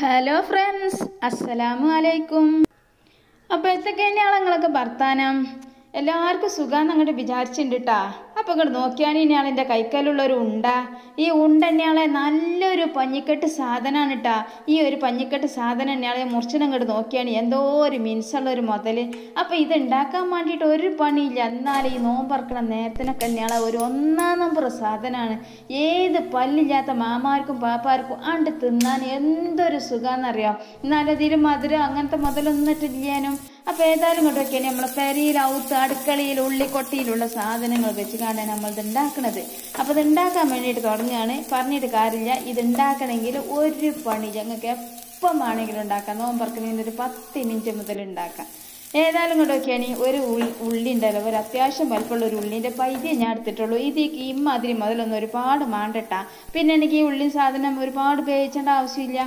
Hello friends അസ്സലാമു അലൈക്കും അപ്പോൾ എന്തൊക്കെയാണ് നിങ്ങളൊക്കെ വർത്താനം എല്ലാവർക്കും സുഖാന്ന് അങ്ങോട്ട് വിചാരിച്ചിട്ടുണ്ട് കേട്ടാ അപ്പോൾ ഇങ്ങോട്ട് നോക്കിയാണ് ഇനിയാളെൻ്റെ കൈക്കലുള്ള ഒരു ഉണ്ട ഈ ഉണ്ട എന്നെയാളെ നല്ലൊരു പഞ്ഞിക്കെട്ട് സാധനമാണ് കേട്ടാ ഈ ഒരു പഞ്ഞിക്കെട്ട് സാധനം എന്നെയാളെ മുറിച്ചിട്ട് അങ്ങോട്ട് നോക്കിയാണ് എന്തോ ഒരു മിനുസുള്ള ഒരു മുതൽ അപ്പോൾ ഇത് ഉണ്ടാക്കാൻ വേണ്ടിയിട്ട് ഒരു പണിയില്ല എന്നാൽ ഈ നോമ്പറക്കണ നേരത്തിനൊക്കെ എന്നെയാളെ ഒരു ഒന്നാം നമ്പർ സാധനമാണ് ഏത് പല്ലില്ലാത്ത മാമാർക്കും പാപ്പാർക്കും ആണ്ട് തിന്നാൻ എന്തൊരു സുഖാന്നറിയാം എന്നാലും അതിൽ മധുരം അങ്ങനത്തെ മുതലൊന്നും ഇട്ടില്ലാനും അപ്പോൾ ഏതായാലും ഇങ്ങോട്ടൊക്കെ നമ്മളെ പെരയിൽ ഔത്ത് അടുക്കളയിൽ ഉള്ളിക്കൊട്ടിയിലുള്ള സാധനങ്ങൾ വെച്ച് കാണാൻ നമ്മൾ ഇത് ഉണ്ടാക്കണത് അപ്പോൾ ഇത് ഉണ്ടാക്കാൻ വേണ്ടിയിട്ട് തുടങ്ങുകയാണ് പറഞ്ഞിട്ട് കാര്യമില്ല ഇത് ഉണ്ടാക്കണമെങ്കിൽ ഒരു പണി ഞങ്ങൾക്ക് എപ്പം വേണമെങ്കിലും ഉണ്ടാക്കാം നോമ്പറക്കുന്നതിന് ഒരു പത്ത് മിനിറ്റ് മുതൽ ഉണ്ടാക്കാം ഏതായാലും കൊണ്ടൊക്കെയാണ് ഒരു ഉള്ളി ഉള്ളി ഉണ്ടല്ലോ ഒരു അത്യാവശ്യം വലുപ്പമുള്ള ഒരു ഉള്ളിൻ്റെ പൈതേ ഞാൻ എടുത്തിട്ടുള്ളൂ ഇതിക്ക് ഇമ്മാതിരി മുതലൊന്നും ഒരുപാട് മാണ്ടട്ടാ പിന്നെ എനിക്ക് ഈ ഉള്ളി സാധനം ഒരുപാട് ഉപയോഗിക്കേണ്ട ആവശ്യമില്ല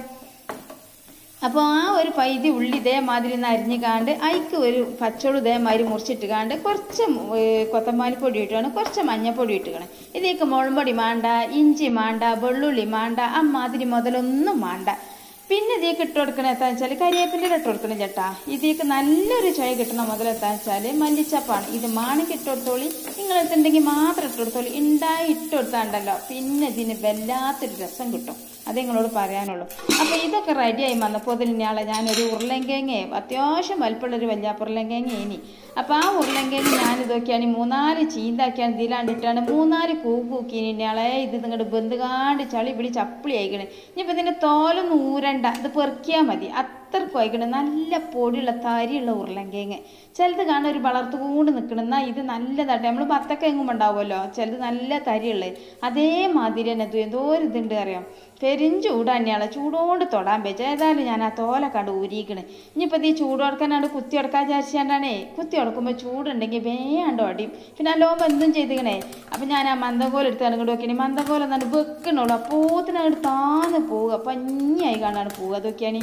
അപ്പോൾ ആ ഒരു പൈതി ഉള്ളി ഇതേമാതിരി ഒന്ന് അരിഞ്ഞ് കാണ്ട് അതിക്ക് ഒരു പച്ചോളം ഇതേമാതിരി മുറിച്ചിട്ട് കാണ്ട് കുറച്ച് കൊത്തമ്പാലിപ്പൊടി ഇട്ടാണ് കുറച്ച് മഞ്ഞപ്പൊടി ഇട്ടുകണം ഇതിലേക്ക് മുളമ്പൊടി മാണ്ട ഇഞ്ചി മാണ്ട വെള്ളുള്ളി മാണ്ട അമ്മാതിരി മുതലൊന്നും മാണ്ട പിന്നെ ഇതിലേക്ക് ഇട്ട് കൊടുക്കണ എന്താ വെച്ചാൽ കരിവേപ്പിൻ്റെ ഇട്ട് കൊടുക്കണം ചേട്ടാ ഇതിലേക്ക് നല്ലൊരു ചുയ കിട്ടണ മുതൽ എന്താ വെച്ചാൽ മല്ലിച്ചപ്പാണ് ഇത് മാണിക്ക് ഇട്ട് കൊടുത്തോളി നിങ്ങൾ എടുത്തിട്ടുണ്ടെങ്കിൽ മാത്രം ഇട്ട് കൊടുത്തോളി ഉണ്ടായി ഇട്ട് കൊടുത്താണ്ടല്ലോ പിന്നെ ഇതിന് വല്ലാത്തൊരു രസം കിട്ടും അത് നിങ്ങളോട് പറയാനുള്ളൂ അപ്പോൾ ഇതൊക്കെ റെഡിയായി വന്നപ്പോൾ അതിനാളെ ഞാനൊരു ഉരുളൻകിഴങ്ങ് അത്യാവശ്യം വലിപ്പമുള്ളൊരു വലിയ ഉരുളൻകിഴങ്ങ് ഇനി അപ്പോൾ ആ ഉരുളൻകിഴങ്ങ് ഞാൻ ഇതൊക്കെയാണ് മൂന്നാല് ചീന്താക്കിയാണ് ഇതിലാണ്ടിട്ടാണ് മൂന്നാല് കൂക്കൂക്കി ഇനിയാളെ ഇത് നിങ്ങളുടെ ബന്ധുകാണ്ട് ചളി പിടി ചപ്പിളി അയക്കണേ ഇനിയിപ്പോൾ ഇതിൻ്റെ തോലൊന്നും ഊരണ്ട ഇത് പെറുക്കിയാൽ മതി അത്രക്കും അയക്കണം നല്ല പൊടിയുള്ള തരിയുള്ള ഉരുളൻകിഴങ്ങ് ചിലത് കാണാൻ ഒരു വളർത്തുകൊണ്ട് നിൽക്കണം എന്നാൽ ഇത് നല്ലതാട്ടെ നമ്മൾ ബത്തക്കെങ്ങും ഉണ്ടാവുമല്ലോ ചിലത് നല്ല തരിയുള്ളത് അതേമാതിരി തന്നെ ഇത് എന്തോ ഒരു ഇതുണ്ട് അറിയാം പെരിഞ്ചൂട് തന്നെയാണ് ചൂടോണ്ട് തൊടാൻ പറ്റുക ഏതായാലും ഞാൻ ആ തോല കണ്ട് ഊരിക്കണ് ഇനിയിപ്പോൾ ഇത് ഈ ചൂട് കൊടുക്കാനാണ്ട് കുത്തി കൊടുക്കാൻ വിചാരിച്ചാണ്ടാണേ കുത്തി കൊടുക്കുമ്പോൾ ചൂടുണ്ടെങ്കിൽ വേണ്ട അടിയും പിന്നെ അല്ലോമ്പ് എന്തും ചെയ്തിക്കണേ അപ്പം ഞാൻ ആ മന്ദകോൽ എടുത്താണ് ഇങ്ങോട്ട് നോക്കിയാണ് മന്ദകോൽ എന്നാണ് വെക്കണുള്ളൂ അപ്പോത്തിനങ്ങോട്ട് താന്ന് പോവുക പഞ്ഞായി കാണാണ് പോവുക അതൊക്കെയാണ്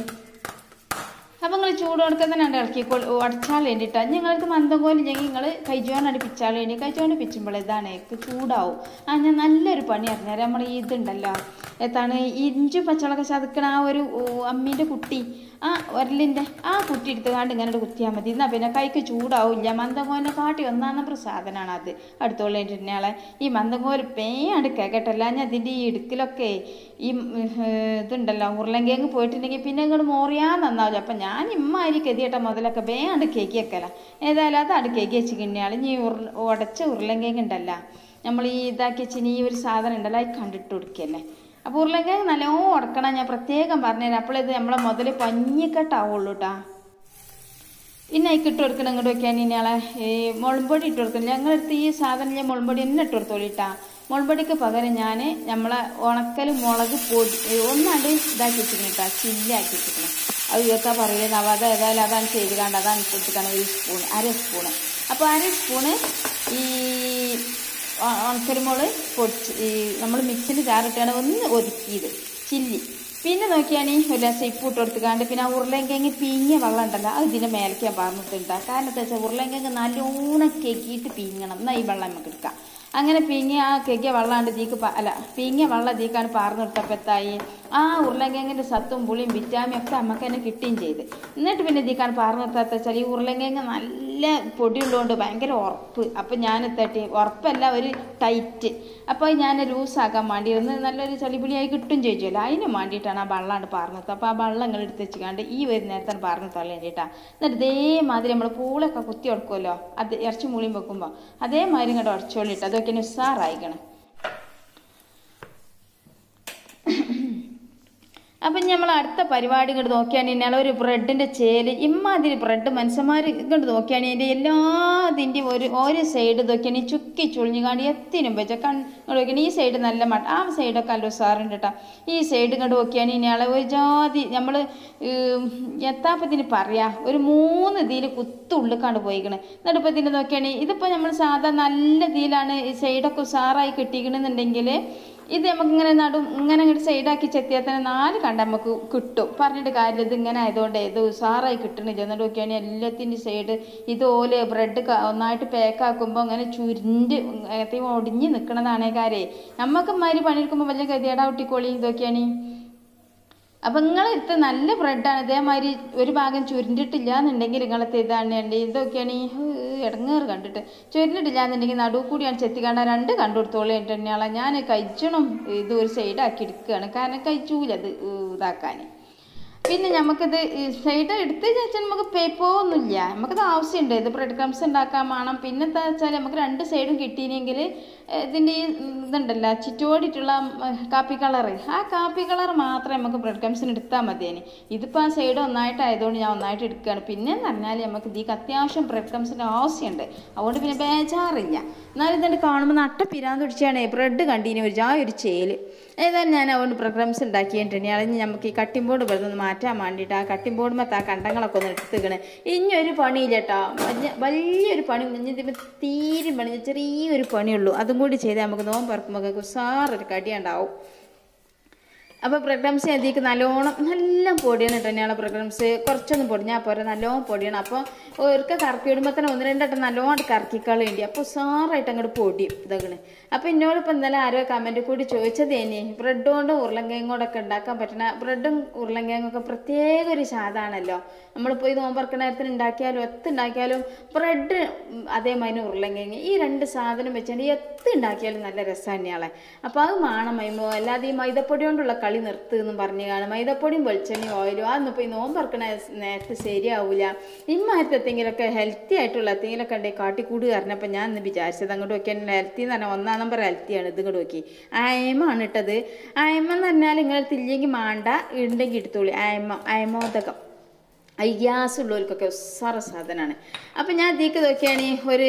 അപ്പം നിങ്ങൾ ചൂട് കൊടുക്കാൻ തന്നെ ഉണ്ട് ഇറക്കി ഉടച്ചാൽ വേണ്ടിയിട്ടാണ് ഞങ്ങൾക്ക് മന്ദം കോലില്ലെങ്കിൽ നിങ്ങൾ കൈജോണാണ് പിച്ചാൽ വേണ്ടി കൈജോണ് പിച്ചുമ്പോൾ ഇതാണ് ചൂടാവും ആ ഞാൻ നല്ലൊരു പണി അറിഞ്ഞാൽ നമ്മൾ ഈ ഇതുണ്ടല്ലോ എത്താണ് ഇഞ്ചു പച്ചളൊക്കെ ചതുക്കണ ആ ഒരു അമ്മീൻ്റെ കുട്ടി ആ ഉരലിൻ്റെ ആ കുട്ടി എടുത്ത് കാണ്ട് ഇങ്ങനെ കുത്തിയാൽ മതി എന്നാൽ പിന്നെ കൈക്ക് ചൂടാവില്ല മന്ദങ്കോലിനെ കാട്ടി ഒന്നാം നമ്പർ സാധനമാണ് അത് അടുത്തോളേണ്ടിനാളെ ഈ മന്ദങ്കോല് പേയാണ്ട് കേക്കട്ടല്ല ഞാൻ അതിൻ്റെ ഈ ഇടുക്കിലൊക്കെ ഈ ഇതുണ്ടല്ലോ ഉരുളങ്കിഴങ്ങ് പോയിട്ടുണ്ടെങ്കിൽ പിന്നെ ഇങ്ങോട്ട് മോറിയാൻ നന്നാവില്ല അപ്പം ഞാൻ ഇമ്മാതിരി കെതിയിട്ട മുതലൊക്കെ വേണ്ട് കേക്ക് വെക്കല ഏതായാലും അതാണ് കേക്ക് വെച്ച് കിണ്ണിയാൾ ഇനി ഉരുള ഉടച്ച ഉരുളങ്കിഴങ്ങ് ഉണ്ടല്ലോ നമ്മൾ ഈ ഇതാക്കി വെച്ചിന് ഈ ഒരു സാധനം ഉണ്ടല്ലോ അത് കണ്ടിട്ട് കൊടുക്കല്ലേ അപ്പോൾ ഉരുളക്കിഴങ്ങ് നല്ലോണം ഉടക്കണം ഞാൻ പ്രത്യേകം പറഞ്ഞുതരാം അപ്പോഴിത് നമ്മളെ മുതൽ പഞ്ഞിക്കെട്ടാവുള്ളൂ കേട്ടാ പിന്നെ അതിക്ക് ഇട്ട് കൊടുക്കണം ഇങ്ങോട്ട് വെക്കാൻ ഇനിയാളെ ഈ മുളമ്പൊടി ഇട്ട് കൊടുക്കണം ഞങ്ങളടുത്ത് ഈ സാധനം ഞാൻ മുളമ്പൊടി തന്നെ ഇട്ട് കൊടുത്തോളിട്ടാ മുളമ്പൊടിക്ക് പകരം ഞാൻ നമ്മളെ ഉണക്കൽ മുളക് പൊടി ഒന്നാണ്ട് ഇതാക്കി വെച്ചിരിക്കണം കേട്ടോ ചില്ലാക്കി വെച്ചിരിക്കണം അത് കേൾക്കാൻ പറയില്ല നവത ഏതായാലും അതാണ് ചെയ്ത് കണ്ട് അതാണ് ഇട്ട് കൊടുക്കണം ഒരു സ്പൂൺ അര സ്പൂണ് അപ്പോൾ അര സ്പൂണ് ഈ ഉണക്കരുമുളക് പൊടിച്ച് ഈ നമ്മൾ മിക്സിയിൽ ചാറിട്ടാണ് ഒന്ന് ഒതുക്കിയത് ചില്ലി പിന്നെ നോക്കിയാണ് ഒരു ലേശം ഇപ്പ് ഇട്ട് കൊടുത്തുകാണ്ട് പിന്നെ ആ ഉരുളങ്കിഴങ്ങ് പീങ്ങിയ വെള്ളം ഉണ്ടല്ലോ അത് ഇതിൻ്റെ മേലേക്ക് ഞാൻ പറഞ്ഞിട്ടുണ്ട് കാരണം എന്താ വെച്ചാൽ ഉരുളങ്കിഴങ്ങ് നല്ലോണം കെക്കിയിട്ട് പീങ്ങണം എന്നാൽ ഈ വെള്ളം നമുക്ക് എടുക്കാം അങ്ങനെ പീങ്ങിയ ആ കെക്കിയ വെള്ളമാണ് തീക്ക് അല്ല പീങ്ങിയ വെള്ളം തീക്കാണ് പാർന്നു കൊടുത്തപ്പോൾ എത്തായി ആ ഉരുളങ്കിഴങ്ങിൻ്റെ സത്തും പുളിയും വിറ്റാമിനും ഒക്കെ നമുക്ക് തന്നെ കിട്ടുകയും ചെയ്ത് എന്നിട്ട് പിന്നെ തീക്കാണ് പാർന്നു കൊടുത്താത്ത വെച്ചാൽ ഈ ഉരുളങ്കിഴങ്ങ് നല്ല പൊടിയുള്ളതുകൊണ്ട് ഭയങ്കര ഉറപ്പ് അപ്പം ഞാൻ തട്ടി ഉറപ്പല്ല ഒരു ടൈറ്റ് അപ്പോൾ ഞാൻ ലൂസാക്കാൻ വേണ്ടിയിരുന്ന് നല്ലൊരു ചളിപുളിയായി കിട്ടും ചോദിച്ചല്ലോ അതിന് വേണ്ടിയിട്ടാണ് ആ വെള്ളമാണ് പാർന്നത് അപ്പോൾ ആ വെള്ളം ഇങ്ങനെ എടുത്ത് വെച്ചുകൊണ്ട് ഈ ഒരു നേരത്താണ് പാർന്നു തള്ളേണ്ടിയിട്ടാണ് എന്നിട്ട് ഇതേമാതിരി നമ്മൾ പൂളൊക്കെ കുത്തി ഉടക്കുമല്ലോ അത് ഇറച്ചി മൂളിയും വെക്കുമ്പോൾ അതേമാതിരി ഇങ്ങോട്ട് ഉടച്ചോളിട്ട് അതൊക്കെ ഉസാറായിക്കണം അപ്പം നമ്മൾ അടുത്ത പരിപാടി ഇങ്ങോട്ട് നോക്കിയാണെങ്കിൽ ഒരു ബ്രെഡിൻ്റെ ചേല് ഇമ്മാതിരി ബ്രെഡ് മനുഷ്യന്മാർ ഇങ്ങോട്ട് നോക്കിയാണെങ്കിൽ എൻ്റെ എല്ലാതിൻ്റെയും ഒരു ഒരു സൈഡ് നോക്കിയാണെങ്കിൽ ചുക്കി ചുളിഞ്ഞുകാണ്ട് എത്തിനും വെച്ചാൽ കൺ ഇങ്ങോട്ട് നോക്കിയാൽ ഈ സൈഡ് നല്ല മട്ട ആ സൈഡൊക്കെ നല്ല ഉസാറുണ്ട് കേട്ടോ ഈ സൈഡ് ഇങ്ങോട്ട് നോക്കിയാണെങ്കിൽ ഇയാളെ ഒരു ജാതി നമ്മൾ എത്താപ്പത്തിന് പറയാ ഒരു മൂന്ന് ഇതിൽ കുത്തുള്ളിക്കാണ്ട് പോയിക്കണ് എന്നിട്ട് ഇപ്പോൾ ഇതിൻ്റെ നോക്കിയാണെങ്കിൽ ഇതിപ്പോൾ നമ്മൾ സാധാ നല്ല ഇതിലാണ് ഈ സൈഡൊക്കെ ഉസാറായി കിട്ടിക്കണമെന്നുണ്ടെങ്കിൽ ഇത് നമുക്ക് ഇങ്ങനെ നടും ഇങ്ങനെ ഇങ്ങോട്ട് സൈഡാക്കി ചെത്തിയാൽ തന്നെ നാല് കണ്ട നമുക്ക് കിട്ടും പറഞ്ഞിട്ട് കാര്യമില്ല ഇത് ഇങ്ങനെ ആയതുകൊണ്ട് ഇത് ഉസാറായി കിട്ടണില്ല എന്നിട്ട് നോക്കിയാണെങ്കിൽ എല്ലാത്തിൻ്റെ സൈഡ് ഇതുപോലെ ബ്രെഡ് ഒന്നായിട്ട് പാക്കാക്കുമ്പോൾ അങ്ങനെ ചുരുണ്ട് അകത്തേക്ക് ഒടിഞ്ഞ് നിൽക്കണതാണേ കാരേ നമുക്ക് മാതിരി പണിയെടുക്കുമ്പോൾ വലിയ ഗതിയേടാ ഒട്ടിക്കോളി ഇതൊക്കെയാണ് അപ്പം നിങ്ങളെടുത്ത് നല്ല ബ്രെഡാണ് ഇതേമാതിരി ഒരു ഭാഗം ചുരുണ്ടിട്ടില്ല എന്നുണ്ടെങ്കിൽ നിങ്ങളത്തെ ഇതാണ് ഉണ്ട് ഇതൊക്കെയാണ് ഈ ഇടങ്ങേറ് കണ്ടിട്ട് ചുരുണ്ടിട്ടില്ല എന്നുണ്ടെങ്കിൽ നടുവ് കൂടിയാണ് ചെത്തിക്കാണ്ട രണ്ട് കണ്ടു കൊടുത്തോളൂ തന്നെയാളെ ഞാൻ കഴിച്ചണം ഇത് ഒരു സൈഡാക്കി എടുക്കുകയാണ് കാരണം കഴിച്ചൂല ഇത് ഇതാക്കാൻ പിന്നെ നമുക്കിത് സൈഡ് എടുത്ത് വെച്ചാൽ നമുക്ക് പേപ്പോന്നുമില്ല നമുക്കത് ആവശ്യമുണ്ട് ഇത് ബ്രെഡ് ക്രംസ് ഉണ്ടാക്കാൻ വേണം പിന്നെ എന്താ വെച്ചാൽ നമുക്ക് രണ്ട് സൈഡും കിട്ടിയില്ലെങ്കിൽ ഇതിൻ്റെ ഈ ഇതുണ്ടല്ലോ ചുറ്റോടിയിട്ടുള്ള കാപ്പി കളറ് ആ കാപ്പി കളർ മാത്രമേ നമുക്ക് ബ്രെഡ് ക്രംസിന് എടുത്താൽ മതിയേന് ഇതിപ്പോൾ ആ സൈഡ് ഒന്നായിട്ടായതുകൊണ്ട് ഞാൻ ഒന്നായിട്ട് എടുക്കുകയാണ് പിന്നെ എന്ന് പറഞ്ഞാൽ നമുക്ക് ഇതിക്ക് അത്യാവശ്യം ബ്രെഡ് ക്രംസിൻ്റെ ആവശ്യമുണ്ട് അതുകൊണ്ട് പിന്നെ ബേജാറില്ല എന്നാലും ഇതുകൊണ്ട് കാണുമ്പോൾ നട്ട പിരാന്ത് പിടിച്ചാണ് ബ്രെഡ് കണ്ടീന് ഒരു ജാ ഒരു ചേല് ഏതായാലും ഞാൻ അതുകൊണ്ട് പ്രോഗ്രാംസ് ഉണ്ടാക്കിയിട്ടുണ്ട് അളിഞ്ഞ് നമുക്ക് ഈ കട്ടിംഗ് ബോർഡ് ഇവിടെ നിന്ന് മാറ്റാൻ വേണ്ടിയിട്ട് ആ കട്ടിംഗ് ബോർഡ് മത്ത ആ കണ്ടങ്ങളൊക്കെ ഒന്ന് എടുത്തുക്കണേ ഇനി ഒരു പണിയില്ല കേട്ടോ വലിയൊരു പണി ഇതിപ്പോൾ തീരെ പണി ചെറിയൊരു പണിയുള്ളൂ അതും കൂടി ചെയ്താൽ നമുക്ക് നോമ്പ് പറക്കുമ്പോൾ ഉസാറൊരു കടിയുണ്ടാവും അപ്പോൾ പ്രോഗ്രാംസ് അതിലേക്ക് നല്ലോണം നല്ല പൊടിയാണ് കേട്ടോ ഞങ്ങളെ പ്രോഗ്രാംസ് കുറച്ചൊന്നും പൊടിഞ്ഞാൽ പോരാ നല്ലോണം പൊടിയാണ് അപ്പോൾ ഒരിക്കൽ കറക്കി വിടുമ്പോൾ തന്നെ ഒന്ന് രണ്ടട്ടം നല്ലോണം കറക്കിക്കളി വേണ്ടി അപ്പോൾ സാറായിട്ട് അങ്ങോട്ട് പൊടിയും ഇതാകണ് അപ്പോൾ എന്നോട് ഇപ്പോൾ ഇന്നലെ ആരോ കമൻറ്റ് കൂടി ചോദിച്ചത് ഇനി ബ്രെഡ് കൊണ്ടും ഉരുളങ്കിഴങ്ങ് കൊണ്ടൊക്കെ ഉണ്ടാക്കാൻ പറ്റുന്ന ബ്രെഡും ഉരുളങ്കിഴങ്ങൊക്കെ പ്രത്യേക ഒരു സ്വാദാണല്ലോ നമ്മളിപ്പോൾ ഈ നോമ്പറക്കണ നേരത്തിന് ഉണ്ടാക്കിയാലും എത്ത് ഉണ്ടാക്കിയാലും ബ്രെഡ് അതേമാതിരി ഉരുളങ്കിഴങ്ങ് ഈ രണ്ട് സാധനം വെച്ചാൽ എത്ത് ഉണ്ടാക്കിയാലും നല്ല രസം തന്നെയാളെ അപ്പോൾ അത് വേണം മൈമോ അല്ലാതെ ഈ മൈദപ്പൊടി കൊണ്ടുള്ള കളി നിർത്ത് എന്നും പറഞ്ഞു കാണും മൈദപ്പൊടിയും വെളിച്ചെണ്ണയും ഓയിലും അതൊന്നും ഇപ്പോൾ ഈ നോമ്പറക്കണ നേരത്തെ ശരിയാവില്ല ഇമ്മാരത്തെ എന്തെങ്കിലുമൊക്കെ ഹെൽത്തി ആയിട്ടുള്ള എന്തെങ്കിലുമൊക്കെ ഉണ്ടെങ്കിൽ കാട്ടിക്കൂട് കാരണപ്പോൾ ഞാൻ ഇന്ന് വിചാരിച്ചത് അങ്ങോട്ട് നോക്കിയാൽ ഹെൽത്തി എന്ന് പറഞ്ഞാൽ ഒന്നാം നമ്പർ ഹെൽത്തിയാണ് ഇത് ഇങ്ങോട്ട് നോക്കി അയമമാണ് ഇട്ടത് അയമ എന്ന് പറഞ്ഞാൽ നിങ്ങൾ തില്ലെങ്കിൽ മാണ്ട ഉണ്ടെങ്കിൽ എടുത്തോളി അയമ അയമോദകം ഈ ഗ്യാസ് ഉള്ളവർക്കൊക്കെ ഉസാറ സാധനമാണ് അപ്പം ഞാൻ ഇതിലേക്ക് നോക്കിയാണെങ്കിൽ ഒരു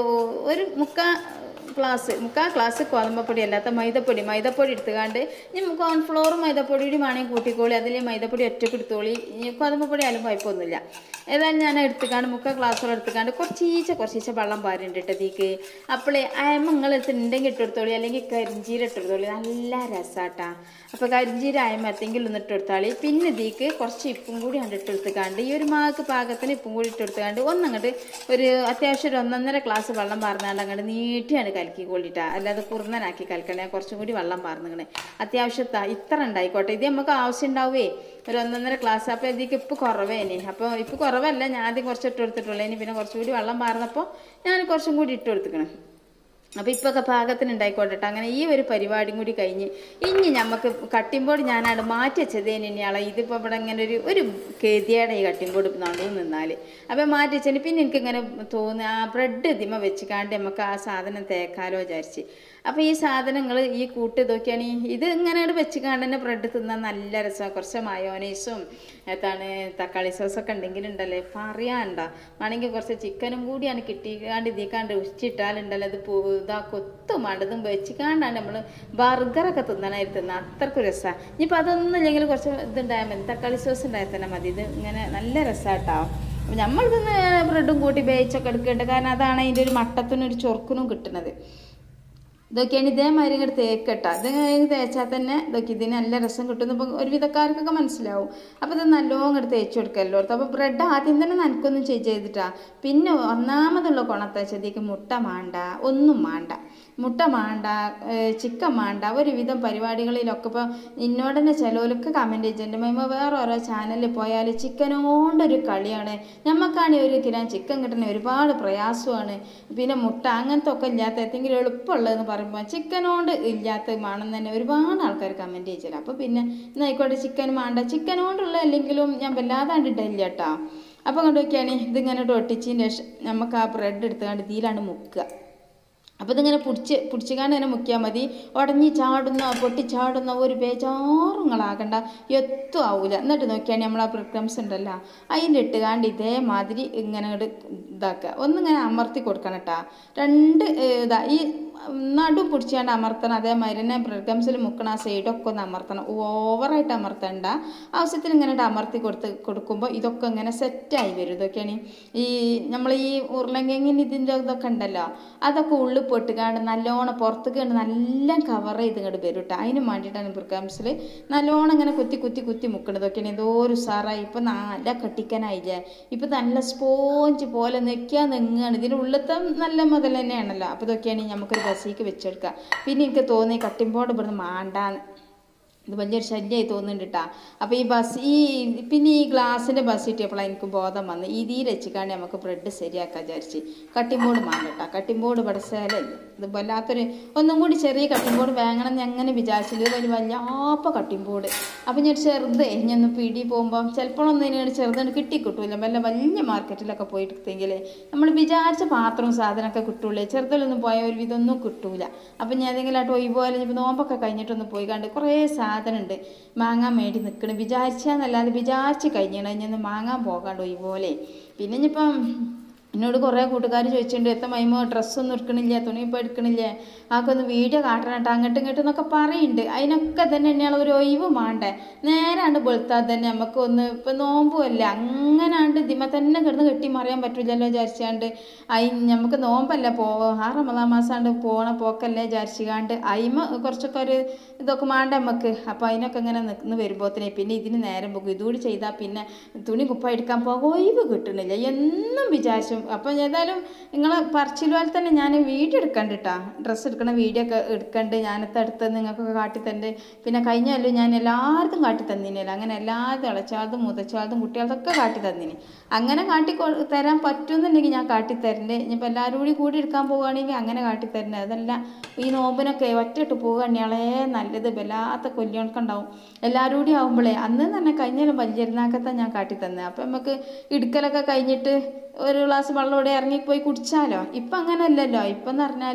ഒരു മുക്കാ ക്ലാസ് മുക്കാൽ ക്ലാസ് ഗോതമ്പപ്പൊടി അല്ലാത്ത മൈദപ്പൊടി മൈദപ്പൊടി എടുത്തുകാണ്ട് ഇനി കോൺഫ്ലോറും മൈദപ്പൊടി കൂടി വേണമെങ്കിൽ കൂട്ടിക്കോളി അതിൽ മൈദപ്പൊടി ഒറ്റക്ക് എടുത്തോളി ഇനി ഗോതമ്പപ്പൊടി ആയാലും കുഴപ്പമൊന്നുമില്ല ഏതായാലും ഞാൻ എടുത്തുകാണ്ട് മുക്കാൽ ക്ലാസ്സോളം എടുത്തുകാണ്ട് കുറച്ചീച്ച കുറച്ചീച്ച വെള്ളം പാരുണ്ട് ഇട്ടതീക്ക് അപ്പോളേ അയമ്മ നിങ്ങൾ എടുത്തിട്ടുണ്ടെങ്കിൽ ഇട്ടെടുത്തോളി അല്ലെങ്കിൽ കരിഞ്ചീര ഇട്ടെടുത്തോളി നല്ല രസാട്ടാ അപ്പോൾ കരിഞ്ചീര അയമ്മ എത്തെങ്കിലും ഒന്ന് ഇട്ടെടുത്താളി പിന്നെ ഇതിക്ക് കുറച്ച് ഇപ്പും കൂടി കണ്ട് ഇട്ടെടുത്തുകാണ്ട് ഈ ഒരു മാക്ക് പാകത്തിന് ഇപ്പും കൂടി ഇട്ടെടുത്തുകാണ്ട് ഒന്നങ്ങോട്ട് ഒരു അത്യാവശ്യം ഒരു ഒന്നൊന്നര ഗ്ലാസ് വെള്ളം പാർന്നാണ്ട് അങ്ങോട്ട് നീട്ടിയാണ് കലക്കി കൊള്ളിട്ടാ അല്ലാതെ കുറുന്നനാക്കി കലക്കണേ കുറച്ചും കൂടി വെള്ളം പാർന്നിങ്ങനെ അത്യാവശ്യത്താ ഇത്ര ഉണ്ടായിക്കോട്ടെ ഇത് നമുക്ക് ആവശ്യം ഉണ്ടാവേ ഒരു ഒന്നൊന്നര ക്ലാസ് അപ്പോൾ ഇതിക്ക് ഇപ്പം കുറവേനെ അപ്പോൾ ഇപ്പം കുറവല്ല ഞാൻ ആദ്യം കുറച്ച് ഇട്ട് കൊടുത്തിട്ടുള്ളൂ ഇനി പിന്നെ കുറച്ചും കൂടി വെള്ളം പാർന്നപ്പോൾ ഞാൻ കുറച്ചും കൂടി ഇട്ട് കൊടുത്തിക്കണം അപ്പോൾ ഇപ്പൊക്കെ പാകത്തിന് ഉണ്ടായിക്കോട്ടെ ട്ടോ. അങ്ങനെ ഈ ഒരു പരിപാടിയും കൂടി കഴിഞ്ഞ് ഇനി നമുക്ക് കട്ടിംബോർഡ് ഞാനവിടെ മാറ്റി വെച്ചത് ഇനിയാളെ ഇതിപ്പോൾ ഇവിടെ ഇങ്ങനെ ഒരു ഒരു ഗതിയുടെ ഈ കട്ടിംബോർഡ് നടുവ് നിന്നാൽ അപ്പോൾ മാറ്റി വെച്ചതിന് പിന്നെ എനിക്കിങ്ങനെ തോന്നി ആ ബ്രെഡ് ഇതിമ വെച്ചിക്കാണ്ട് നമുക്ക് ആ സാധനം തേക്കാലോ വിചാരിച്ച് അപ്പോൾ ഈ സാധനങ്ങൾ ഈ കൂട്ട് ഇതൊക്കെയാണ് ഇത് ഇങ്ങനെ വെച്ചിക്കാണ്ട് തന്നെ ബ്രെഡ് തിന്നാൻ നല്ല രസമാണ് കുറച്ച് മയോനൈസും എന്താണ് തക്കാളി സോസൊക്കെ ഉണ്ടെങ്കിലുണ്ടല്ലേ പറയാണ്ട വേണമെങ്കിൽ കുറച്ച് ചിക്കനും കൂടിയാണ് കിട്ടിക്കാണ്ട് ഇതിക്കാണ്ട് ഉച്ചിട്ടാലുണ്ടല്ലോ അത് പോ ഇതാ കൊത്തും മടതും വെച്ചിക്കാണ്ടാണ് നമ്മൾ ബർഗറൊക്കെ തിന്നണമായിട്ട് തിന്നാൻ അത്രക്കും രസമാണ് ഇനിയിപ്പോൾ അതൊന്നും ഇല്ലെങ്കിൽ കുറച്ച് ഇതുണ്ടായാൽ മതി തക്കാളി സോസ് ഉണ്ടായാൽ തന്നെ മതി ഇത് ഇങ്ങനെ നല്ല രസമാട്ടോ നമ്മൾ തിന്ന് ബ്രെഡും കൂട്ടി വേവിച്ചൊക്കെ എടുക്കേണ്ടത് കാരണം അതാണ് അതിൻ്റെ ഒരു മട്ടത്തിനും ഒരു ചൊറുക്കിനും കിട്ടുന്നത് ഇതൊക്കെയാണ് ഇതേമാതിരി ഇങ്ങോട്ട് തേക്കട്ട ഇത് ഇങ്ങനെ തേച്ചാൽ തന്നെ ഇതൊക്കെ ഇതിന് നല്ല രസം കിട്ടുന്നു ഇപ്പം ഒരുവിധക്കാർക്കൊക്കെ മനസ്സിലാവും അപ്പോൾ ഇത് നല്ലോണം ഇങ്ങോട്ട് തേച്ച് കൊടുക്കല്ലോ അപ്പോൾ ബ്രെഡ് ആദ്യം തന്നെ നനക്കൊന്നും ചെയ്ത് ചെയ്തിട്ടാ പിന്നെ ഒന്നാമതുള്ള കൊണത്തച്ചതിക്ക് മുട്ട മാണ്ട ഒന്നും മാണ്ട മുട്ട മാണ്ട ചിക്കൻ മാണ്ട ഒരുവിധം പരിപാടികളിലൊക്കെ ഇപ്പോൾ എന്നോട് തന്നെ ചിലവരൊക്കെ കമൻറ്റ് ചെയ്തിട്ടുണ്ട് മൈമ വേറെ ഓരോ ചാനലിൽ പോയാൽ ചിക്കനോണ്ടൊരു കളിയാണ് ഞമ്മക്കാണെങ്കിൽ ഒരു കിലോ ചിക്കൻ കിട്ടുന്ന ഒരുപാട് പ്രയാസമാണ് പിന്നെ മുട്ട അങ്ങനത്തെ ഒക്കെ ഇല്ലാത്ത എന്തെങ്കിലും എളുപ്പമുള്ളതെന്ന് പറയുമ്പോൾ ചിക്കനോണ്ട് ഇല്ലാത്ത വേണം തന്നെ ഒരുപാട് ആൾക്കാർ കമൻറ്റ് ചെയ്തില്ല അപ്പോൾ പിന്നെ എന്നായിക്കോട്ടെ ചിക്കൻ വേണ്ട ചിക്കനോണ്ടുള്ള അല്ലെങ്കിലും ഞാൻ വല്ലാതെ കണ്ടിട്ടില്ല കേട്ടോ അപ്പോൾ കൊണ്ട് നോക്കിയാണ് ഇതിങ്ങനെ ഒട്ടിച്ചതിന് ശേഷം നമുക്ക് ആ ബ്രെഡ് എടുത്തുകൊണ്ട് ഇതിലാണ് മുക്കുക അപ്പോൾ ഇതിങ്ങനെ പിടിച്ച് പിടിച്ചുകാണ്ട് ഇങ്ങനെ മുക്കിയാൽ മതി ഉടഞ്ഞി ചാടുന്ന പൊട്ടി ചാടുന്ന ഒരു ബേജാറും നിങ്ങളാകണ്ട എത്തും ആവൂല എന്നിട്ട് നോക്കിയാൽ നമ്മൾ ആ പ്രിക്രംസ് ഉണ്ടല്ലോ അതിലിട്ടുകാണ്ട് ഇതേമാതിരി ഇങ്ങനെ ഇങ്ങോട്ട് ഇതാക്കുക ഒന്നിങ്ങനെ അമർത്തി കൊടുക്കണം കേട്ടോ രണ്ട് ഏഹ്, ഇതാ ഈ നടു പിടിച്ചാണ്ട് അമർത്തണം അതേമാതിരി തന്നെ ബ്രെഡ് മുക്കണം ആ സൈഡൊക്കെ ഒന്ന് അമർത്തണം ഓവറായിട്ട് അമർത്തണ്ട ആവശ്യത്തിന് ഇങ്ങനെ ഇട്ട് അമർത്തി കൊടുത്ത് കൊടുക്കുമ്പോൾ ഇതൊക്കെ ഇങ്ങനെ സെറ്റായി വരും ഇതൊക്കെയാണ് ഈ നമ്മൾ ഈ ഉരുളങ്കിങ്ങിന് ഇതിൻ്റെ ഇതൊക്കെ ഉണ്ടല്ലോ അതൊക്കെ ഉള്ളിൽ പൊട്ടുകാണ്ട് നല്ലോണം പുറത്തേക്ക് കണ്ട് നല്ല കവർ ചെയ്ത് ഇങ്ങോട്ട് വരും കേട്ടോ അതിന് വേണ്ടിയിട്ടാണ് ബ്രിക്കാംസിൽ നല്ലോണം ഇങ്ങനെ കുത്തി കുത്തി കുത്തി മുക്കണത് ഇതൊക്കെയാണ് എന്തോ ഒരു സാറായി ഇപ്പം നല്ല കട്ടിക്കനായില്ലേ ഇപ്പം നല്ല സ്പോഞ്ച് പോലെ നിൽക്കാൻ നിങ്ങുകയാണ് ഇതിൻ്റെ ഉള്ളിലത്തെ നല്ല മുതൽ തന്നെയാണല്ലോ അപ്പോൾ ഇതൊക്കെയാണ് നമുക്കൊരു ബസ്സിക്ക് വെച്ചെടുക്കുക പിന്നെ എനിക്ക് തോന്നി കട്ടിംഗ് ബോർഡ് ഇവിടുന്ന് മാണ്ടാന്ന് ഇത് വലിയൊരു ശല്യമായി തോന്നുന്നുണ്ട് കേട്ടാ അപ്പോൾ ഈ ബസ് ഈ പിന്നെ ഈ ഗ്ലാസിൻ്റെ ബസ് കിട്ടിയപ്പോഴാണ് എനിക്ക് ബോധം വന്ന് ഇതിൽ വെച്ചിക്കാണ്ട് നമുക്ക് ബ്രെഡ് ശരിയാക്കാൻ വിചാരിച്ച് കട്ടിംഗ് ബോർഡ് വേണ്ട കേട്ടോ കട്ടിംഗ് ബോർഡ് ഇവിടെ സേലല്ല ഇത് വല്ലാത്തൊരു ഒന്നും കൂടി ചെറിയ കട്ടിംഗ് ബോർഡ് വാങ്ങണം എന്ന് അങ്ങനെ വിചാരിച്ചില്ല ഇത് വലിയ വലിയ ആപ്പ കട്ടിംഗ് ബോർഡ് അപ്പം ഞാൻ ചെറുത് ഞാൻ പിടി പോകുമ്പോൾ ചിലപ്പോഴൊന്നും ഇതിനോട് ചെറുതാണ് കിട്ടി കിട്ടൂല വല്ല വലിയ മാർക്കറ്റിലൊക്കെ പോയിട്ടെങ്കിൽ നമ്മൾ വിചാരിച്ച പാത്രവും സാധനമൊക്കെ കിട്ടൂലേ ചെറുതിലൊന്നും പോയ ഒരു ഇതൊന്നും കിട്ടൂല അപ്പം ഞാൻ ഏതെങ്കിലും ആട്ടോ ഒഴിപോലെ ഇപ്പോൾ നോമ്പൊക്കെ കഴിഞ്ഞിട്ടൊന്ന് പോയി കണ്ട് കുറേ സാധനമുണ്ട് മാങ്ങാൻ വേണ്ടി നിൽക്കണം വിചാരിച്ചാന്നല്ലാതെ വിചാരിച്ച് കഴിഞ്ഞാണ് ഇനി ഒന്ന് മാങ്ങാൻ പോകാണ്ട് ഒഴിപോലെ പിന്നെ ഇനിയിപ്പം എന്നോട് കുറേ കൂട്ടുകാർ ചോദിച്ചിട്ടുണ്ട് എത്ര മൈമോ ഡ്രസ്സൊന്നും എടുക്കണില്ല തുണി ഇപ്പോൾ എടുക്കണില്ല ആക്കൊന്ന് വീഡിയോ കാട്ടണം കേട്ടോ അങ്ങോട്ടും ഇങ്ങോട്ടും എന്നൊക്കെ പറയുന്നുണ്ട് അതിനൊക്കെ തന്നെ തന്നെയാണ് ഒരു ഒഴിവ് മാണ്ടേ നേരാണ്ട് വെളുത്താൽ തന്നെ നമുക്ക് ഒന്ന് ഇപ്പം നോമ്പുമല്ല അങ്ങനാണ്ട് ഇതിമ തന്നെ കിടന്ന് കെട്ടി മറിയാൻ പറ്റില്ലല്ലോ വിചാരിച്ചാണ്ട് അയി നമുക്ക് നോമ്പല്ല പോ ആ റമദാൻ മാസമാണ്ട് പോണ പോക്കല്ലേ വിചാരിച്ചുകാണ്ട് അയിമ കുറച്ചൊക്കെ ഒരു ഇതൊക്കെ മാണ്ട നമുക്ക് അപ്പോൾ അതിനൊക്കെ ഇങ്ങനെ നിൽക്കുന്ന വരുമ്പോഴത്തേനെ പിന്നെ ഇതിന് നേരം പോകും ഇതുകൂടി ചെയ്താൽ പിന്നെ തുണി കുപ്പ എടുക്കാൻ പോകാൻ ഒഴിവ് കിട്ടണില്ല എന്നും വിചാരിച്ചു അപ്പം ഏതായാലും നിങ്ങൾ പറച്ചിൽ പോലെ തന്നെ ഞാൻ വീഡിയോ എടുക്കണ്ട് കേട്ടോ ഡ്രസ്സ് എടുക്കണ വീഡിയോ ഒക്കെ എടുക്കണ്ട് ഞാനത്തെ അടുത്ത് നിങ്ങൾക്കൊക്കെ കാട്ടി തരണ്ട് പിന്നെ കഴിഞ്ഞല്ലോ ഞാൻ എല്ലാവർക്കും കാട്ടി തന്നിനല്ലോ അങ്ങനെ എല്ലാവരും ഇളച്ചാളതും മുതച്ചാളതും കുട്ടികളതൊക്കെ കാട്ടി തന്നിന് അങ്ങനെ കാട്ടി കൊ- തരാൻ പറ്റുമെന്നുണ്ടെങ്കിൽ ഞാൻ കാട്ടി തരണ്ട് ഇനിയിപ്പോൾ എല്ലാവരും കൂടി കൂടി എടുക്കാൻ പോവുകയാണെങ്കിൽ അങ്ങനെ കാട്ടി തരണ്ടേ അതല്ല ഈ നോമ്പിനൊക്കെ ഒറ്റയിട്ട് പോവുകയാണേ നല്ലത് വല്ലാത്ത കൊല്ലിയണക്കുണ്ടാവും എല്ലാവരും കൂടി ആവുമ്പോഴേ അന്ന് തന്നെ കഴിഞ്ഞാലും വലിയൊരുന്നാക്കത്തെ ഞാൻ കാട്ടി തന്നെ അപ്പം നമുക്ക് ഇടുക്കലൊക്കെ കഴിഞ്ഞിട്ട് ഒരു ഗ്ലാസ് വെള്ളം ഇവിടെ ഇറങ്ങിപ്പോയി കുടിച്ചാലോ ഇപ്പം അങ്ങനെ അല്ലല്ലോ ഇപ്പം എന്ന് പറഞ്ഞാൽ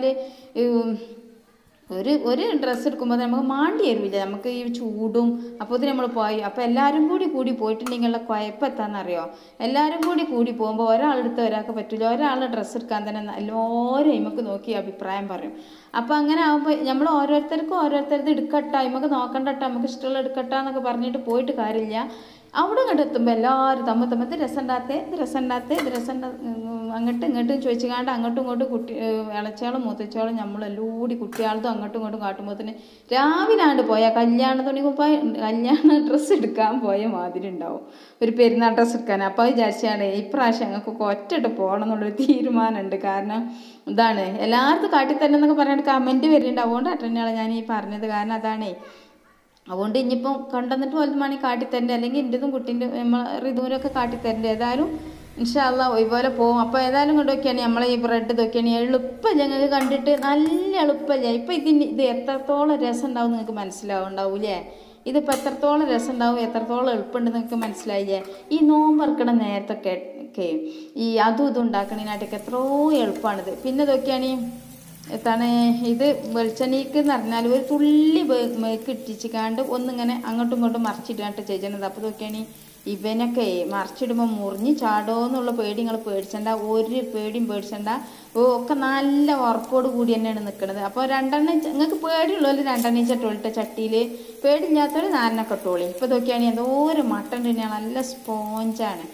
ഒരു ഒരു ഡ്രസ്സ് എടുക്കുമ്പോൾ നമുക്ക് മാണ്ടി വരില്ല നമുക്ക് ഈ ചൂടും അപ്പോൾ നമ്മൾ പോയി അപ്പോൾ എല്ലാവരും കൂടി കൂടി പോയിട്ടുണ്ടെങ്കിലുള്ള കുഴപ്പം എത്താണെന്നറിയോ എല്ലാവരും കൂടി കൂടി പോകുമ്പോൾ ഒരാളെടുത്ത് ഒരാൾക്ക് പറ്റില്ല ഒരാളുടെ ഡ്രസ്സ് എടുക്കാൻ തന്നെ എല്ലാവരും നമുക്ക് നോക്കി അഭിപ്രായം പറയും അപ്പോൾ അങ്ങനെ ആകുമ്പോൾ നമ്മൾ ഓരോരുത്തർക്കും ഓരോരുത്തരത് എടുക്കട്ടെ നമുക്ക് നോക്കണ്ടട്ടോ നമുക്ക് ഇഷ്ടമുള്ള എടുക്കട്ടെ എന്നൊക്കെ പറഞ്ഞിട്ട് പോയിട്ട് കാര്യമില്ല അവിടെ ഇങ്ങോട്ട് എത്തുമ്പോൾ എല്ലാവരും തമ്മിൽ തമ്മിൽ ഇത് രസം ഉണ്ടാത്തേ ഇത് രസം ഉണ്ടാത്തേ ഇത് രസം ഉണ്ടാ അങ്ങോട്ടും ഇങ്ങോട്ടും ചോദിച്ചുകാണ്ട് അങ്ങോട്ടും ഇങ്ങോട്ടും കുട്ടി ഇളച്ചാളും മൂത്തച്ചാളും നമ്മളെല്ലാം കൂടി കുട്ടിയാളതും അങ്ങോട്ടും ഇങ്ങോട്ടും കാട്ടുമ്പോഴത്തേന് രാവിലെ ആണ്ട് പോയാൽ കല്യാണ തുണി കുപ്പായ കല്യാണ ഡ്രസ്സ് എടുക്കാൻ പോയ മാതിരി ഉണ്ടാവും ഒരു പെരുന്നാൾ ഡ്രസ്സ് എടുക്കാൻ അപ്പോൾ വിചാരിച്ചാണ് ഇപ്രാവശ്യം ഞങ്ങൾക്ക് ഒറ്റയിട്ട് പോകണം എന്നുള്ളൊരു തീരുമാനമുണ്ട് കാരണം ഇതാണ് എല്ലാവർക്കും കാട്ടിത്തന്നെ എന്നൊക്കെ പറഞ്ഞിട്ട് കമൻറ്റ് വരുന്നുണ്ട് അതുകൊണ്ടാണ് തന്നെയാണ് ഞാൻ ഈ പറഞ്ഞത് കാരണം അതാണേ അതുകൊണ്ട് ഇനിയിപ്പം കണ്ടെന്നിട്ട് വലുത് മണി കാട്ടിത്തരണ്ടേ അല്ലെങ്കിൽ എൻ്റെതും കുട്ടീൻ്റെ നമ്മൾ റിതുവിനൊക്കെ കാട്ടിത്തരണ്ടേ ഏതായാലും ഇൻഷാല്ല ഇതുപോലെ പോകും അപ്പോൾ ഏതായാലും കൊണ്ട് നോക്കിയാണ് നമ്മളെ ഈ ബ്രെഡ് നോക്കിയാണ് എളുപ്പം ഞങ്ങൾക്ക് കണ്ടിട്ട് നല്ല എളുപ്പമല്ലേ ഇപ്പം ഇതിന് ഇത് എത്രത്തോളം രസം ഉണ്ടാവും നിങ്ങൾക്ക് മനസ്സിലാവുണ്ടാവൂലേ ഇതിപ്പോൾ എത്രത്തോളം രസം ഉണ്ടാവും എത്രത്തോളം എളുപ്പമുണ്ട് നിങ്ങൾക്ക് മനസ്സിലായില്ലേ ഈ നോമ്പറക്കണ നേരത്തൊക്കെ ഒക്കെ ഈ അതും ഇതും ഉണ്ടാക്കണതിനായിട്ടൊക്കെ എത്രയോ എളുപ്പമാണിത് പിന്നെ ഇതൊക്കെയാണ് ഈ എത്താണ് ഇത് വെളിച്ചെണ്ണയ്ക്ക് എന്ന് പറഞ്ഞാൽ ഒരു തുള്ളി വേ- മേക്ക് ഇട്ടിച്ചിക്കാണ്ട് ഒന്നിങ്ങനെ അങ്ങോട്ടും ഇങ്ങോട്ടും മറിച്ചിട്ടാണ്ട് ചെയ്യണത് അപ്പോൾ നോക്കിയാണ് ഇവനൊക്കെ മറിച്ചിടുമ്പോൾ മുറിഞ്ഞ് ചാടോ എന്നുള്ള പേടി നിങ്ങൾ പേടിച്ചണ്ട ഒരു പേടിയും പേടിച്ചണ്ട ഓ ഒക്കെ നല്ല ഉറപ്പോട് കൂടി തന്നെയാണ് നിൽക്കുന്നത് അപ്പോൾ രണ്ടെണ്ണം നിങ്ങൾക്ക് പേടിയുള്ളവർ രണ്ടെണ്ണം ചട്ടോളിട്ട ചട്ടിയിൽ പേടിയില്ലാത്തവർ നാലെണ്ണൊക്കെ ഇട്ടോളി ഇപ്പോൾ നോക്കിയാണെങ്കിൽ എന്തോ ഒരു മട്ടൺ തന്നെയാണ് നല്ല സ്പോഞ്ചാണ്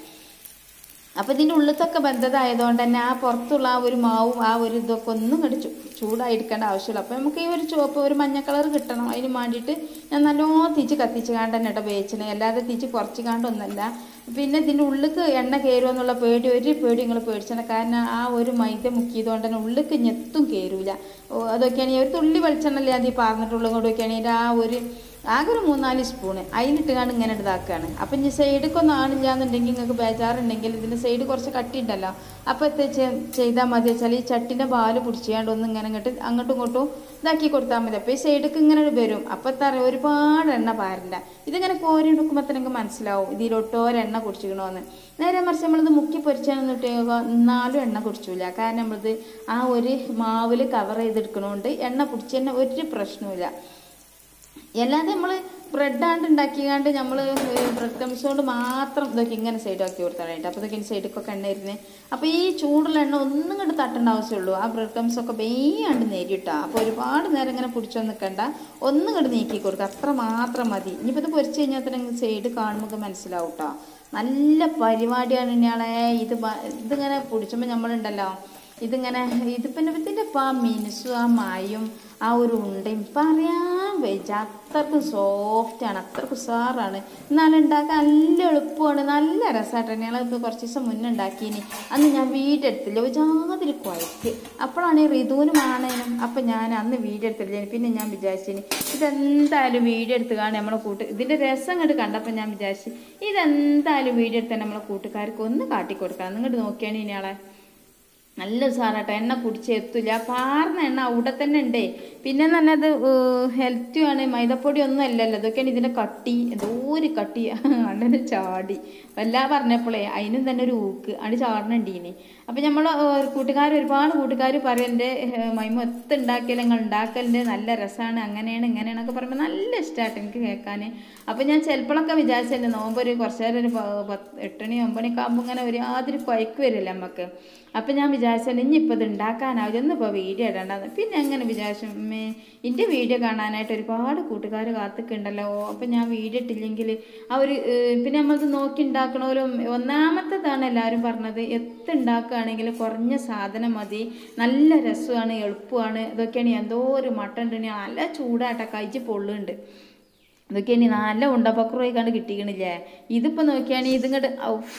അപ്പോൾ ഇതിൻ്റെ ഉള്ളിലത്തൊക്കെ ബന്ധതായതുകൊണ്ട് തന്നെ ആ പുറത്തുള്ള ആ ഒരു മാവും ആ ഒരു ഇതൊക്കെ ഒന്നും ഇങ്ങോട്ട് ചൂ ചൂടായി എടുക്കേണ്ട ആവശ്യമില്ല അപ്പോൾ നമുക്ക് ഈ ഒരു ചുവപ്പ് ഒരു മഞ്ഞ കളർ കിട്ടണം അതിന് വേണ്ടിയിട്ട് ഞാൻ നല്ലോണം തിച്ച് കത്തിച്ച് കാണ്ട് തന്നെ കേട്ടോ വേവിച്ചത് അല്ലാതെ തിച്ച് കുറച്ച് കാണ്ടൊന്നല്ല പിന്നെ ഇതിൻ്റെ ഉള്ളിക്ക് എണ്ണ കയറുമോ എന്നുള്ള പേടി ഒരു പേടി നിങ്ങൾ പേടിച്ചണം കാരണം ആ ഒരു മൈദ മുക്കിയതുകൊണ്ട് തന്നെ ഉള്ളിക്ക് ഞെത്തും കയറൂല ഓ, അതൊക്കെയാണ് ഈ ഒരു തുള്ളി വെളിച്ചെണ്ണല്ലേ അത് ഈ പറഞ്ഞിട്ടുള്ളത് കൊണ്ടൊക്കെയാണ് ഇതിൻ്റെ ആ ഒരു ആകെ ഒരു മൂന്നാല് സ്പൂണ് അതിലിട്ട് കണ്ട് ഇങ്ങനെ ഇതാക്കുകയാണ് അപ്പം ഇനി സൈഡിക്കൊന്നും ആണില്ല എന്നുണ്ടെങ്കിൽ നിങ്ങൾക്ക് ബേജാറുണ്ടെങ്കിൽ ഇതിൻ്റെ സൈഡ് കുറച്ച് കട്ടിയുണ്ടല്ലോ അപ്പോൾ എത്ര ചെയ്താൽ മതി വെച്ചാൽ ഈ ചട്ടിൻ്റെ പാല് പിടിച്ചാണ്ട് ഒന്ന് ഇങ്ങനെ ഇങ്ങോട്ട് അങ്ങോട്ടും ഇങ്ങോട്ടും ഇതാക്കി കൊടുത്താൽ മതി അപ്പോൾ ഈ സൈഡിക്ക് ഇങ്ങനെ വരും അപ്പോൾ എത്ര അറിയാം ഒരുപാട് എണ്ണ പാരില്ല ഇതിങ്ങനെ കോരി എടുക്കുമ്പോൾ തന്നെ നിങ്ങൾക്ക് മനസ്സിലാവും ഇതിലൊട്ടോരെ എണ്ണ കുടിച്ചിക്കണമെന്ന് നേരെ മറിച്ച് നമ്മളിത് മുക്കി പൊരിച്ചാണെന്ന് ഇട്ടേക്കുക എന്നാലും എണ്ണ കുടിച്ചില്ല കാരണം നമ്മളിത് ആ ഒരു മാവിൽ കവർ ചെയ്തെടുക്കണോണ്ട് എണ്ണ പിടിച്ച് തന്നെ ഒരു പ്രശ്നവുമില്ല അല്ലാതെ നമ്മൾ ബ്രെഡാണ്ട് ഉണ്ടാക്കിയാണ്ട് നമ്മൾ ബ്രെഡ് ക്രംസ് കൊണ്ട് മാത്രം ഇതൊക്കെ ഇങ്ങനെ സൈഡാക്കി കൊടുത്താനായിട്ട് അപ്പോൾ ഇതൊക്കെ സൈഡിക്കൊക്കെ എണ്ണ ഇരുന്ന് അപ്പോൾ ഈ ചൂടുള്ള എണ്ണ ഒന്നും കണ്ട് തട്ടേണ്ട ആവശ്യമുള്ളൂ ആ ബ്രെഡ് ക്രംസ് ഒക്കെ വേയാണ്ട് നേരിട്ടാ അപ്പോൾ ഒരുപാട് നേരം ഇങ്ങനെ പിടിച്ചോ നിൽക്കണ്ട ഒന്നും കണ്ട് നീക്കി കൊടുക്കുക അത്ര മാത്രം മതി ഇനിയിപ്പോൾ ഇത് പൊരിച്ച് കഴിഞ്ഞാൽ തന്നെ സൈഡ് കാണുമ്പോൾ മനസ്സിലാവും കേട്ടോ നല്ല പരിപാടിയാണ് ഇയാളെ ഇത് ബ- ഇതിങ്ങനെ പിടിച്ചുമ്പോൾ നമ്മളുണ്ടല്ലോ ഇതിങ്ങനെ ഇതിപ്പം ഇതിൻ്റെ ഇപ്പം ആ മിനുസും ആ മായും ആ ഒരു ഉണ്ടയും പറയാൻ വെച്ച അത്രക്ക് സോഫ്റ്റാണ് അത്രക്ക് ഉസാറാണ് എന്നാലും ഉണ്ടാക്കാൻ നല്ല എളുപ്പമാണ് നല്ല രസമായിട്ട് ഞങ്ങളിപ്പോൾ കുറച്ച് ദിവസം മുന്നേ ഉണ്ടാക്കീനി അന്ന് ഞാൻ വീഡിയോ എടുത്തില്ല ഒരു ജാതിരി കുഴക്ക് അപ്പോഴാണ് ഋതുവിനും ആണേനും അപ്പം ഞാൻ അന്ന് വീഡിയോ എടുത്തില്ല പിന്നെ ഞാൻ വിചാരിച്ചിനി ഇതെന്തായാലും വീഡിയോ എടുത്ത് കാണാൻ നമ്മളെ കൂട്ട് ഇതിൻ്റെ രസം കണ്ട് കണ്ടപ്പോൾ ഞാൻ വിചാരിച്ചു ഇതെന്തായാലും വീഡിയോ എടുത്ത് നമ്മളെ കൂട്ടുകാർക്ക് ഒന്ന് കാട്ടിക്കൊടുക്കണം നിങ്ങോട്ട് നോക്കിയാണ് ഇനിയാളെ നല്ല സാറാട്ടോ എണ്ണ കുടിച്ച് എത്തില്ല പാർന്ന എണ്ണ അവിടെ തന്നെ ഉണ്ടേ പിന്നെ തന്നെ അത് ഹെൽത്തുമാണ് മൈദപ്പൊടി ഒന്നും അല്ലല്ലോ ഇതൊക്കെയാണ് ഇതിൻ്റെ കട്ടി എന്തോ ഒരു കട്ടി അണ്ണന് ചാടി വല്ലാ പറഞ്ഞപ്പോഴേ അതിനും തന്നെ ഒരു ഊക്ക് അടി ചാടണുണ്ടീനി അപ്പം നമ്മൾ കൂട്ടുകാർ ഒരുപാട് കൂട്ടുകാർ പറയും എൻ്റെ മൈമ ഒത്ത ഉണ്ടാക്കിയാൽ നിങ്ങൾ ഉണ്ടാക്കലിൻ്റെ നല്ല രസമാണ് അങ്ങനെയാണ് ഇങ്ങനെയാണൊക്കെ പറയുമ്പോൾ നല്ല ഇഷ്ടമായിട്ട് എനിക്ക് കേൾക്കാൻ അപ്പം ഞാൻ ചിലപ്പോഴൊക്കെ വിചാരിച്ചല്ലേ നോമ്പ് ഒരു കുറച്ച് നേരം ഒരു പ- പത്ത് എട്ടണി ഒമ്പണിയൊക്കെ ആകുമ്പോൾ ഇങ്ങനെ ഒരു യാതൊരു കുഴക്ക് വരില്ല നമുക്ക് അപ്പം ഞാൻ വിചാരിച്ചാൽ ഇനിയിപ്പോൾ ഇത് ഉണ്ടാക്കാനാവില്ല ഒന്നിപ്പോൾ വീഡിയോ ഇടണ്ടെന്ന് പിന്നെ അങ്ങനെ വിചാരിച്ചു ഉമ്മേ എൻ്റെ വീഡിയോ കാണാനായിട്ട് ഒരുപാട് കൂട്ടുകാർ കാത്തിക്കുണ്ടല്ലോ അപ്പം ഞാൻ വീഡിയോ ഇട്ടില്ലെങ്കിൽ അവർ പിന്നെ നമ്മളത് നോക്കി ഉണ്ടാക്കണമല്ലോ ഒന്നാമത്തേതാണ് എല്ലാവരും പറഞ്ഞത് എത്ത് ഉണ്ടാക്കുകയാണെങ്കിൽ കുറഞ്ഞ സാധനം മതി നല്ല രസമാണ് എളുപ്പമാണ് ഇതൊക്കെയാണ് എന്തോ ഒരു മട്ടൻ ഉണ്ടെങ്കിൽ നല്ല ചൂടാട്ട കഴിച്ച് പൊള്ളുണ്ട് ഇതൊക്കെ ഇനി നല്ല ഉണ്ടപ്പക്കുറമായി കണ്ട് കിട്ടിക്കണില്ലേ ഇതിപ്പോൾ നോക്കിയാണെങ്കിൽ ഇതിങ്ങോട്ട് ഔഫ്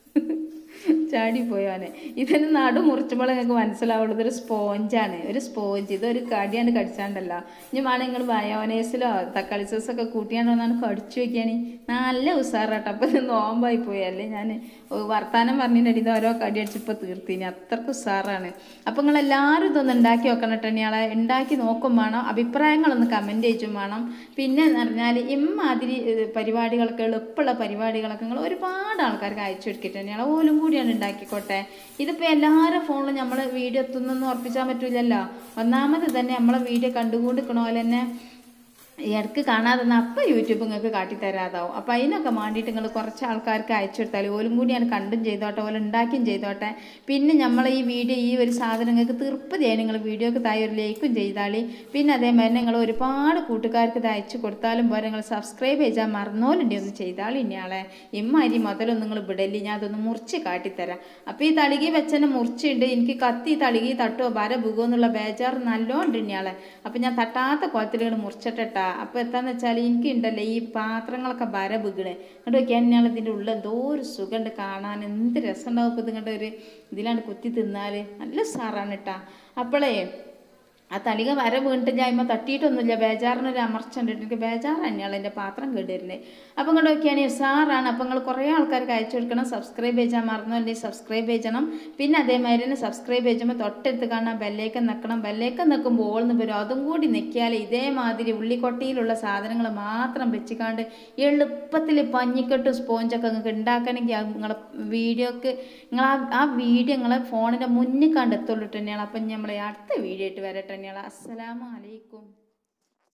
ചാടിപ്പോയാനെ ഇതിന് നടു മുറിച്ചുമ്പോൾ നിങ്ങൾക്ക് മനസ്സിലാവുള്ളൂ ഇതൊരു സ്പോഞ്ചാണ് ഒരു സ്പോഞ്ച് ഇതൊരു കടിയാണ് കടിച്ചാണ്ടല്ലോ ഇനി വേണം നിങ്ങൾ മയോനൈസിലോ തക്കാളി സോസൊക്കെ കൂട്ടിയാണ്ട് വന്നാണ് കടിച്ചു വെക്കുകയാണ് നല്ല ഉസാറാട്ടോ അപ്പം ഇത് നോമ്പായി പോയി അല്ലേ ഞാൻ വർത്താനം പറഞ്ഞിട്ട് ഇത് ഓരോ കടി അടിച്ചിപ്പോൾ തീർത്തിനി അത്രക്ക് ഉസാറാണ് അപ്പം നിങ്ങൾ എല്ലാവരും ഇതൊന്ന് ഉണ്ടാക്കി നോക്കണം കേട്ടോ ഇയാളെ ഉണ്ടാക്കി നോക്കും വേണം അഭിപ്രായങ്ങളൊന്ന് കമൻറ്റ് ചെയ്യും വേണം പിന്നെ എന്ന് പറഞ്ഞാൽ ഇമ്മാതിരി ഏഹ്, പരിപാടികളൊക്കെ എളുപ്പമുള്ള പരിപാടികളൊക്കെ നിങ്ങൾ ഒരുപാട് ആൾക്കാർക്ക് അയച്ചു കൊടുക്കിട്ട് തന്നെയാണ് ഓലും കൂടിയാണ് ഉണ്ടാക്കിക്കോട്ടെ ഇതിപ്പോൾ എല്ലാവരും ഫോണിൽ നമ്മൾ വീഡിയോ എത്തുന്നെന്ന് ഉറപ്പിച്ചാൻ പറ്റൂലല്ലോ ഒന്നാമത് തന്നെ നമ്മളെ വീഡിയോ കണ്ടുകൊണ്ടിരിക്കണ പോലെ തന്നെ ഈ ഇടയ്ക്ക് കാണാതെ നിന്ന് അപ്പം യൂട്യൂബ് നിങ്ങൾക്ക് കാട്ടിത്തരാതാവും അപ്പം അതിനൊക്കെ വേണ്ടിയിട്ട് നിങ്ങൾ കുറച്ച് ആൾക്കാർക്ക് അയച്ചു കൊടുത്താൽ ഓലും കൂടിയാണ് കണ്ടും ചെയ്തോട്ടെ ഓല ഉണ്ടാക്കിയും ചെയ്തോട്ടെ പിന്നെ നമ്മൾ ഈ വീഡിയോ ഈ ഒരു സാധനം നിങ്ങൾക്ക് തീർപ്പതിയായി നിങ്ങൾ വീഡിയോക്ക് തായി ഒരു ലൈക്കും ചെയ്താളി പിന്നെ അതേമാതിരി നിങ്ങൾ ഒരുപാട് കൂട്ടുകാർക്ക് ഇത് അയച്ചു കൊടുത്താലും പോലെ നിങ്ങൾ സബ്സ്ക്രൈബ് ചെയ്താൽ മറന്നോലുണ്ടെങ്കിൽ ഒന്ന് ചെയ്താളി ഇനിയാളെ ഇമ്മാരി മുതലൊന്നും നിങ്ങൾ വിടല്ലേ ഞാൻ അതൊന്ന് മുറിച്ച് കാട്ടിത്തരാം അപ്പോൾ ഈ തളികി വെച്ചെന്നെ മുറിച്ചുണ്ട് എനിക്ക് കത്തി തളികി തട്ടോ വര ബുഗോ എന്നുള്ള ബേജാറ് നല്ലോണ്ട് ഇനിയാളെ അപ്പം ഞാൻ തട്ടാത്ത കുളത്തിലുകൾ മുറിച്ചിട്ടാ അപ്പോൾ എന്താന്ന് വെച്ചാൽ എനിക്ക് ഉണ്ടല്ലോ ഈ പാത്രങ്ങളൊക്കെ വര ബുഗണ് എന്നിട്ട് നോക്കിയാൽ ഇനിയാൾ ഇതിൻ്റെ ഉള്ളിൽ എന്തോ ഒരു സുഖമുണ്ട് കാണാൻ എന്ത് രസം ഉണ്ടാവും ഇപ്പോൾ ഇതിങ്ങോട്ട് ഒരു ഇതിലാണ്ട് കുത്തി തിന്നാൽ നല്ല സാറാണ് കേട്ടാ അപ്പോളേ ആ തളിക വര വീണിട്ട് ഞാൻ ഇമ്മ തട്ടിയിട്ടൊന്നുമില്ല ബേജാറിനൊരു അമർച്ചുണ്ട് എനിക്ക് ബേജാറ് തന്നെയാണ് എൻ്റെ പാത്രം കേട്ടിരുന്നത് അപ്പം ഇങ്ങോട്ട് നോക്കിയാണെങ്കിൽ സാറാണ് അപ്പം നിങ്ങൾ കുറേ ആൾക്കാർക്ക് അയച്ചു കൊടുക്കണം സബ്സ്ക്രൈബ് ചെയ്യാൻ മറന്നുണ്ടെങ്കിൽ സബ്സ്ക്രൈബ് ചെയ്യണം പിന്നെ അതേമാതിരി തന്നെ സബ്സ്ക്രൈബ് ചെയ്യുമ്പോൾ തൊട്ടടുത്ത് കാണാൻ ബെല്ലേക്കൻ നിൽക്കണം ബെല്ലേക്കൻ നിൽക്കുമ്പോൾ ഓൾന്ന് വരും അതും കൂടി നിൽക്കിയാൽ ഇതേമാതിരി ഉള്ളിക്കൊട്ടിയിലുള്ള സാധനങ്ങൾ മാത്രം വെച്ചിക്കാണ്ട് എളുപ്പത്തിൽ പഞ്ഞിക്കെട്ടും സ്പോഞ്ചൊക്കെ നിങ്ങൾക്ക് ഉണ്ടാക്കണമെങ്കിൽ അത് നിങ്ങളെ വീഡിയോക്ക് നിങ്ങൾ ആ ആ വീഡിയോ നിങ്ങളെ ഫോണിൻ്റെ മുന്നിൽ കണ്ടെത്തുള്ളൂ തന്നെയാണ് അപ്പം നമ്മളെ അടുത്ത വീഡിയോ ആയിട്ട് വരട്ടെ തന്നെയാണ് അസ്സലാമു അലൈക്കും